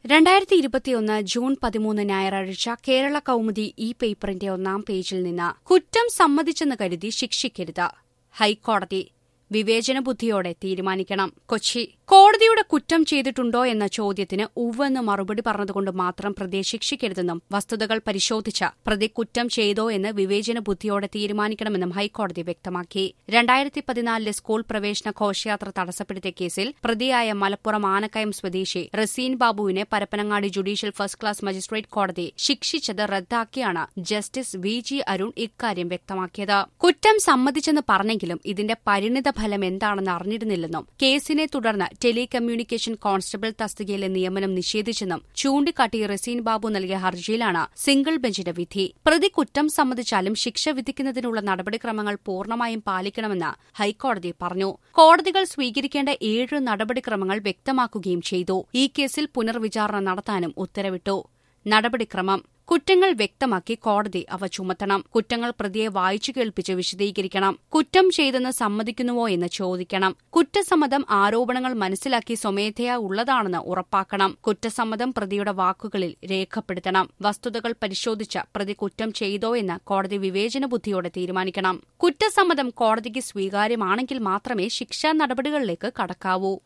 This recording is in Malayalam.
രണ്ടായിരത്തി ഇരുപത്തിയൊന്ന് ജൂൺ പതിമൂന്ന് ഞായറാഴ്ച കേരള കൗമുദി ഈ പേപ്പറിന്റെ ഒന്നാം പേജിൽ നിന്ന് കുറ്റം സമ്മതിച്ചെന്ന് കരുതി ശിക്ഷിക്കരുത് ഹൈക്കോടതി വിവേചന ബുദ്ധിയോടെ തീരുമാനിക്കണം കൊച്ചി കോടതിയുടെ കുറ്റം ചെയ്തിട്ടുണ്ടോ എന്ന ചോദ്യത്തിന് ഉവ്വെന്ന് മറുപടി പറഞ്ഞതുകൊണ്ട് മാത്രം പ്രതിയെ ശിക്ഷിക്കരുതെന്നും വസ്തുതകൾ പരിശോധിച്ച പ്രതി കുറ്റം ചെയ്തോ എന്ന് വിവേചന ബുദ്ധിയോടെ തീരുമാനിക്കണമെന്നും ഹൈക്കോടതി വ്യക്തമാക്കി രണ്ടായിരത്തി പതിനാലിലെ സ്കൂൾ പ്രവേശന ഘോഷയാത്ര തടസ്സപ്പെടുത്തിയ കേസിൽ പ്രതിയായ മലപ്പുറം ആനക്കയം സ്വദേശി റസീൻ ബാബുവിനെ Parappanangadi judicial first class magistrate കോടതി ശിക്ഷിച്ചത് റദ്ദാക്കിയാണ് ജസ്റ്റിസ് വി ജി അരുൺ ഇക്കാര്യം വ്യക്തമാക്കിയത് കുറ്റം സമ്മതിച്ചെന്ന് പറഞ്ഞെങ്കിലും ഇതിന്റെ പരിണിത ഫലം എന്താണെന്ന് അറിഞ്ഞിരുന്നില്ലെന്നും കേസിനെ തുടർന്ന് ടെലികമ്മ്യൂണിക്കേഷൻ കോൺസ്റ്റബിൾ തസ്തികയിലെ നിയമനം നിഷേധിച്ചെന്നും ചൂണ്ടിക്കാട്ടി റസീൻ ബാബു നൽകിയ ഹർജിയിലാണ് സിംഗിൾ ബെഞ്ചിന്റെ വിധി പ്രതി കുറ്റം സമ്മതിച്ചാലും ശിക്ഷ വിധിക്കുന്നതിനുള്ള നടപടിക്രമങ്ങൾ പൂർണ്ണമായും പാലിക്കണമെന്ന് ഹൈക്കോടതി പറഞ്ഞു കോടതികൾ സ്വീകരിക്കേണ്ട ഏഴ് നടപടിക്രമങ്ങൾ വ്യക്തമാക്കുകയും ചെയ്തു ഈ കേസിൽ പുനർവിചാരണ നടത്താനും ഉത്തരവിട്ടു നടപടിക്രമം കുറ്റങ്ങൾ വ്യക്തമാക്കി കോടതി അവ ചുമത്തണം കുറ്റങ്ങൾ പ്രതിയെ വായിച്ചു കേൾപ്പിച്ച് വിശദീകരിക്കണം കുറ്റം ചെയ്തെന്ന് സമ്മതിക്കുന്നുവോ എന്ന് ചോദിക്കണം കുറ്റസമ്മതം ആരോപണങ്ങൾ മനസ്സിലാക്കി സ്വമേധയാ ഉള്ളതാണെന്ന് ഉറപ്പാക്കണം കുറ്റസമ്മതം പ്രതിയുടെ വാക്കുകളിൽ രേഖപ്പെടുത്തണം വസ്തുതകൾ പരിശോധിച്ച പ്രതി കുറ്റം ചെയ്തോ എന്ന് കോടതി വിവേചന ബുദ്ധിയോടെ തീരുമാനിക്കണം കുറ്റസമ്മതം കോടതിക്ക് സ്വീകാര്യമാണെങ്കിൽ മാത്രമേ ശിക്ഷാ നടപടികളിലേക്ക് കടക്കാവൂ